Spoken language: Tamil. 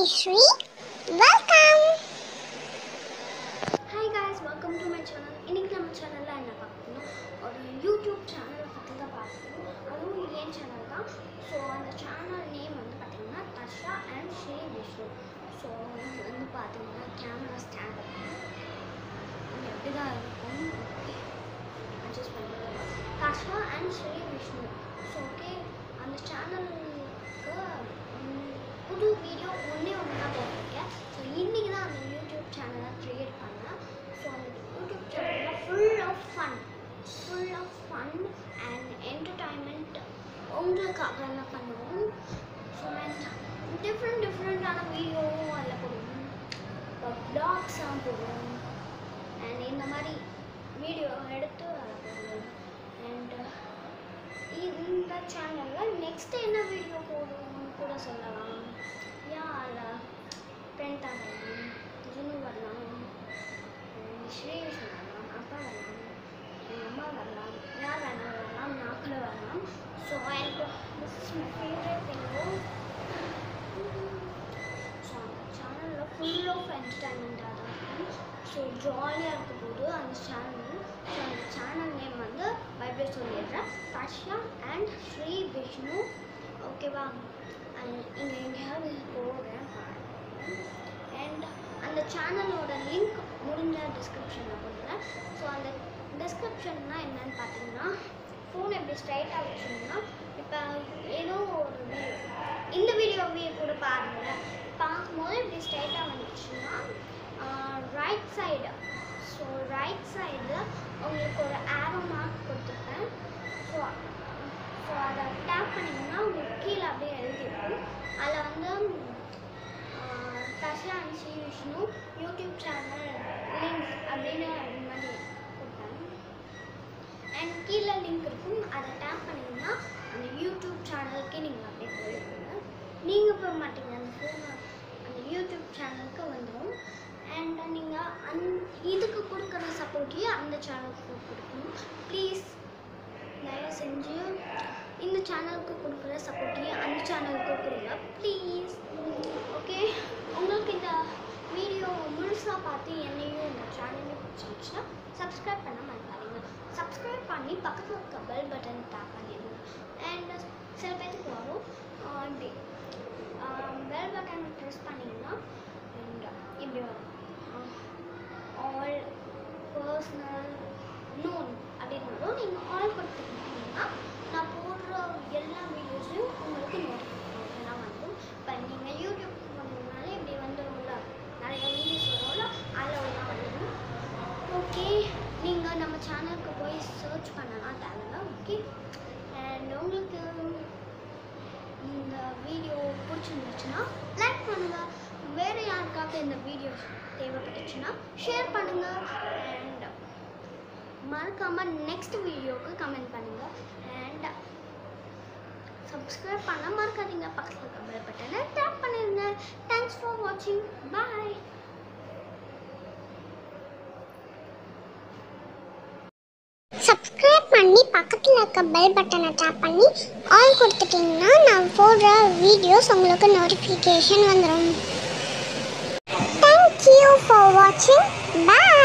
Shri. Welcome. Hi guys welcome to my channel இன்னைக்கு நம்ம சேனலில் என்ன பார்க்கணும் ஒரு யூடியூப் சேனலை பற்றி தான் பார்க்கணும் அதுவும் ஏன் சேனல் தான் ஸோ அந்த சேனல் நேம் வந்து பார்த்தீங்கன்னா தஷா அண்ட் ஸ்ரீ விஷ்ணு ஸோ வந்து பார்த்தீங்கன்னா கேமரா ஸ்டாண்ட் அது எப்படி தான் இருக்கும் அட்ஜஸ்ட் பண்ணிக்கலாம் Tasha and Sri Vishnu so okay அந்த சேனலுக்கு புது வீடியோ ஒன்றே ஒன்று தான் போட்டிருக்கேன் ஸோ இன்றைக்கி தான் அந்த யூடியூப் சேனலை க்ரியேட் பண்ணேன் ஸோ அந்த யூடியூப் சேனலில் full of fun full of fun and entertainment உங்களுக்காக என்ன பண்ணுவோம் ஸோ டிஃப்ரெண்ட் டிஃப்ரெண்ட்டான வீடியோவும் அதில் போடுவோம் இப்போ ப்ளாக்ஸாக போடுவோம் அண்ட் இந்த மாதிரி வீடியோ எடுத்து அதில் போடுவோம் அண்ட் இந்த சேனலில் நெக்ஸ்ட் என்ன வீடியோ போடுவோம்னு கூட சொல்லலாம் யா அதில் ஃப்ரெண்டா வரலாம் ஜுனு வரலாம் and ஸ்ரீஷ் வரலாம் அப்பா வரலாம் எங்கள் அம்மா வரலாம் யார் வேணா வரலாம் நான் கூட வரலாம் so and this is my favourite திங்கோ ஸோ அந்த சேனலில் ஃபுல் ஆஃப் என்டர்டைன்மெண்ட்டாக தான் இருக்கும் ஸோ ஜாலியாக இருக்க போது அந்த சேனல் ஸோ அந்த சேனல் நேம் வந்து பைபிள் சொல்லிடுறேன் தஷ்யா அண்ட் ஸ்ரீ விஷ்ணு ஓகேவா அண்ட் இங்கே எங்கேயாவது போடுறேன் அண்ட் அந்த சேனலோட லிங்க் முடிஞ்ச டிஸ்கிரிப்ஷனில் கொடுக்குறேன் ஸோ அந்த டிஸ்கிரிப்ஷன்னா என்னன்னு பார்த்தீங்கன்னா ஃபோன் எப்படி ஸ்ட்ரைட்டாக வச்சிங்கன்னா இப்போ ஏதோ ஒரு வீடியோ இந்த வீடியோவே கூட பாருங்களேன் பார்க்கும்போது இப்படி ஸ்ட்ரைட்டாக வந்துச்சுன்னா ரைட் சைடு ஸோ ரைட் சைடில் உங்களுக்கு ஒரு ஆரோ மார்க் கொடுத்துருப்பேன் ஸோ ஸோ அதை டேப் பண்ணிங்கன்னா உங்களுக்கு கீழே அப்படியே எழுதிருக்கும் அதில் வந்து Tasha and Sri Vishnu YouTube channel link அப்படின்னு இது மாதிரி கொடுப்பேன் அண்ட் கீழே லிங்க் இருக்கும் அதை டேப் பண்ணிங்கன்னா அந்த யூடியூப் சேனலுக்கு நீங்கள் அப்படியே போயிடுவீங்க நீங்கள் போக மாட்டீங்க அந்த ஃபோனை அந்த யூடியூப் சேனலுக்கு வந்துடும் அண்ட் நீங்கள் அந் இதுக்கு கொடுக்குற சப்போர்ட்டையும் அந்த சேனலுக்கு கொடுக்கணும் ப்ளீஸ் தயவு செஞ்சு இந்த சேனலுக்கு கொடுக்குற சப்போர்ட்டையும் அந்த சேனலுக்கு கொடுங்க ப்ளீஸ் ஓகே உங்களுக்கு இந்த வீடியோ முழுசாக பார்த்து என்னையும் இந்த சேனலையும் பிடிச்சிருந்துச்சுன்னா சப்ஸ்கிரைப் பண்ண மறக்காதீங்க சப்ஸ்கிரைப் பண்ணி பக்கத்தில் இருக்க பெல் பட்டன் டேப் பண்ணிடுங்க அண்ட் சில பேருக்கு வரும் ஆஹ் இப்படி பெல் பட்டன் ப்ரெஸ் பண்ணிங்கன்னா அண்ட் இப்படி வரும் ஆல் பர்சனல் நோன் அப்படின்னு வரும் நீங்கள் ஆல் கொடுத்துக்கிட்டீங்கன்னா நான் போடுற எல்லா வீடியோஸையும் உங்களுக்கு நோட்டிஃபிகேஷனாக வந்துடும் இப்போ நீங்கள் யூடியூப் போனீங்கனாலே இப்படி வந்துடும்ல நிறைய வீடியோஸ் வரும்ல அதில் ஒன்றா வந்துடும் ஓகே நீங்கள் நம்ம சேனலுக்கு போய் சர்ச் பண்ணலாம் தேவையில்ல ஓகே அண்ட் உங்களுக்கு இந்த வீடியோ பிடிச்சிருந்துச்சுன்னா லைக் பண்ணுங்கள் வேறு யாருக்காவது இந்த வீடியோ தேவைப்பட்டுச்சுன்னா ஷேர் பண்ணுங்கள் அண்ட் மறக்காமல் நெக்ஸ்ட் வீடியோவுக்கு கமெண்ட் பண்ணுங்கள் அண்ட் சப்ஸ்கிரைப் பண்ண மறக்காதீங்க பக்கத்தில் இருக்க பெல் பட்டனை டேப் பண்ணிடுங்க தேங்க்ஸ் ஃபார் வாட்சிங் பாய் சப்ஸ்கிரைப் பண்ணி பக்கத்தில் இருக்க பெல் பட்டனை டேப் பண்ணி ஆல் கொடுத்துட்டிங்கன்னா நான் போடுற வீடியோஸ் உங்களுக்கு நோட்டிஃபிகேஷன் வந்துடும் தேங்க்யூ ஃபார் வாட்சிங் பாய்